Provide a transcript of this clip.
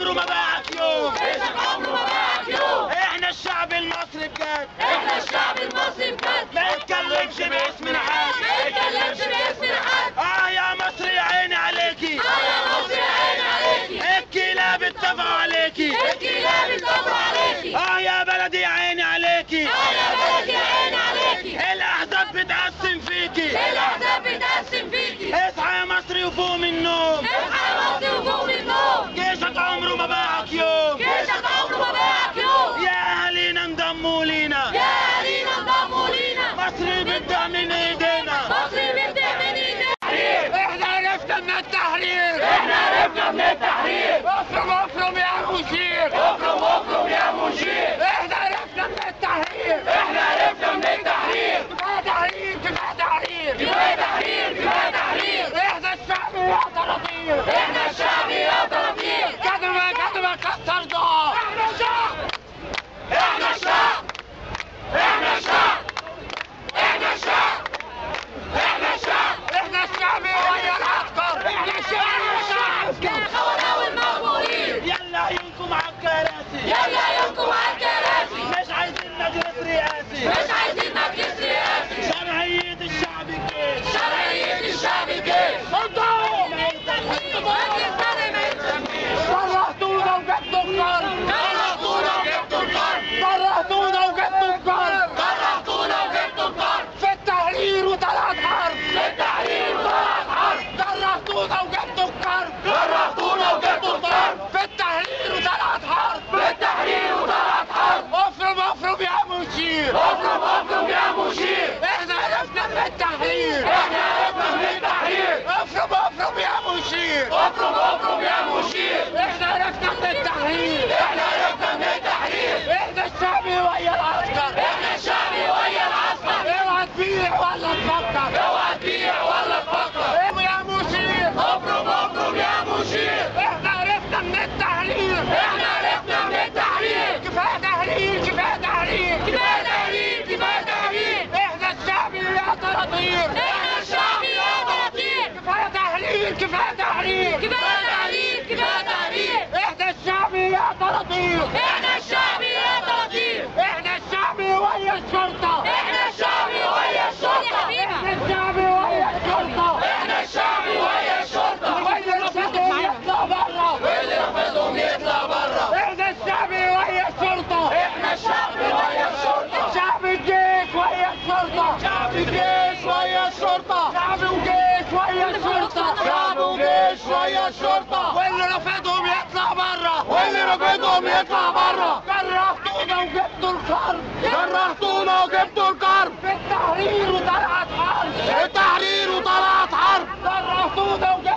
عمره ما باعك يوم جيشك عمره ما باعك يوم احنا الشعب المصري بجد احنا الشعب المصري بجد ما يتكلمش باسمنا حد ما يتكلمش باسمنا حد اه يا مصر يا عيني عليكي اه يا مصر يا عيني عليكي الكلاب اتفقوا عليكي الكلاب اتفقوا عليكي اه يا بلدي يا عيني عليكي اه يا بلدي يا عيني عليكي الاحزاب بتقسم فيكي الاحزاب بتقسم فيكي اصحى يا مصري وفوق من النوم اصحى يا مصر وفوق من النوم جيشك عمره ما باعك يوم جيشك عمره ما باعك يوم يا اهالينا انضموا لينا يا اهالينا انضموا لينا مصر بدها من ايدينا مصر بتبدأ من ايدينا احنا عرفنا من التحرير احنا عرفنا من التحرير افرم افرم يا مشير افرم افرم يا مشير احنا عرفنا من التحرير احنا عرفنا من التحرير كفايه تحرير كفايه تحرير كفايه تحرير كفايه تحرير احنا الشعب يا طراطير احنا الشعب يا طراطير كلمه كلمه كسر ضعف احنا الشعب احنا الشعب احنا الشعب احنا الشعب احنا الشعب احنا الشعب ويا العسكر احنا الشعب والعسكر الخونة والمغمورين يلا عيونكم على الكراسي يلا يومكم على الكراسي مش عايزين مجلس رئاسي مش عايزين مجلس رئاسي شرعية الشعب الجيش شرعية الشعب الجيش صدقوا مجلس بدري ما يتسميش فرحتونا وجبتوا القلب كرهتونا وجبتوا القرن فرحتونا وجبتوا القلب كرهتونا وجبتوا القرن في التحرير وطلعت حرب في التحرير وطلعت حرب فرحتونا وجبتوا القلب كرهتونا وجبتوا القرن في التحرير وطلعت حرب في التحرير وطلعت حرب افرم افرم يا مشير افرم افرم يا مشير احنا عرفنا من التحرير احنا عرفنا من التحرير افرم افرم يا مشير افرم افرم يا مشير احنا عرفنا من التحرير احنا عرفنا من التحرير احنا الشعب ويا العسكر احنا الشعب ويا العسكر اوعى تبيع ولا تفكر اوعى تبيع ولا تفكر ايه يا مشير افرم افرم يا مشير احنا عرفنا من التحرير احنا عرفنا من التحرير كفايه تحرير كفايه تحرير كفايه تحرير كفايه تحرير احنا الشعب يا طراطير احنا الشعب يا طراطير كفايه تحرير كفايه تحرير كفايه تحرير كفايه تحرير احنا الشعب يا طراطير احنا الشعب يا طراطير احنا الشعب ويا الشرطه احنا الشعب ويا الشرطه احنا الشعب ويا الشرطه احنا الشعب ويا الشرطه واللي رفضهم يطلع بره واللي رفضهم يطلع بره احنا الشعب ويا الشرطه احنا الشعب ويا الشرطه شعب الجيش ويا الشرطه شعب الجيش ويا الشرطه شعب وجيش ويا الشرطه شعب وجيش ويا الشرطه واللي رفضهم يطلع بره واللي رفضهم يطلع بره كرهتونا وجبتوا القرب كرهتونا وجبتوا القرب في التحرير وطلعت حرب في التحرير وطلعت حرب كرهتونا وجبتوا